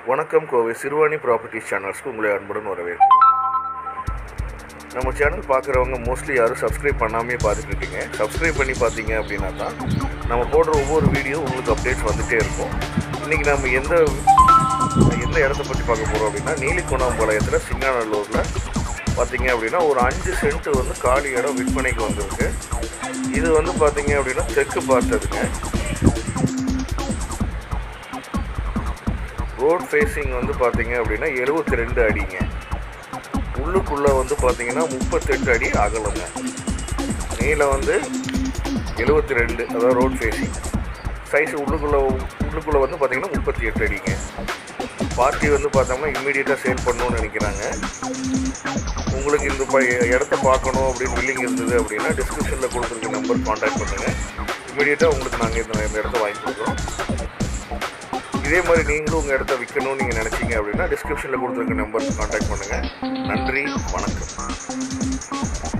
வணக்கம் கோவை சிறுவாணி ப்ராப்பர்ட்டிஸ் சேனல்ஸ்க்கு உங்களை அன்புடன் வரவேற்கிறேன் நம்ம சேனல் பார்க்குறவங்க மோஸ்ட்லி யாரும் சப்ஸ்கிரைப் பண்ணாமே பார்த்துட்டு இருக்கீங்க சப்ஸ்கிரைப் பண்ணி பார்த்தீங்க அப்படின்னா தான் நம்ம போடுற ஒவ்வொரு வீடியோ உங்களுக்கு அப்டேட்ஸ் வந்துகிட்டே இருக்கும் இன்றைக்கி நம்ம எந்த எந்த இடத்த பற்றி பார்க்க போகிறோம் அப்படின்னா நீலிக்கோணாம்பாளையத்தில் சிங்காநல்லூரில் பார்த்தீங்க அப்படின்னா ஒரு அஞ்சு சென்ட் வந்து காலி இடம் விற்பனைக்கு வந்திருக்கு இது வந்து பார்த்தீங்க அப்படின்னா தெற்கு பார்த்ததுங்க ரோட் ஃபேஸிங் வந்து பார்த்தீங்க அப்படின்னா எழுபத்தி ரெண்டு அடிங்க உள்ளுக்குள்ளே வந்து பார்த்தீங்கன்னா முப்பத்தெட்டு அடி அகலங்க நீளம் வந்து எழுபத்தி ரெண்டு அதாவது ரோட் ஃபேஸிங் சைஸ் உள்ளுக்குள்ளே உள்ளுக்குள்ளே வந்து பார்த்தீங்கன்னா முப்பத்தி எட்டு அடிங்க பார்ட்டி வந்து பார்த்தோம்னா இம்மீடியட்டாக சேல் பண்ணணும்னு நினைக்கிறாங்க உங்களுக்கு இந்த ப இடத்த பார்க்கணும் அப்படின்னு வில்லிங் இருந்தது அப்படின்னா டிஸ்கிரிப்ஷனில் கொடுத்துருக்க நம்பர் காண்டாக்ட் பண்ணுங்கள் இம்மீடியட்டாக உங்களுக்கு நாங்கள் இந்த இந்த இடத்த வாங்கி கொடுக்குறோம் இதே மாதிரி நீங்களும் உங்கள் இடத்த விற்கணும்னு நீங்கள் நினச்சிங்க அப்படின்னா டிஸ்கிரிப்ஷனில் கொடுத்துருக்க நம்பருக்கு காண்டாக்ட் பண்ணுங்கள் நன்றி வணக்கம்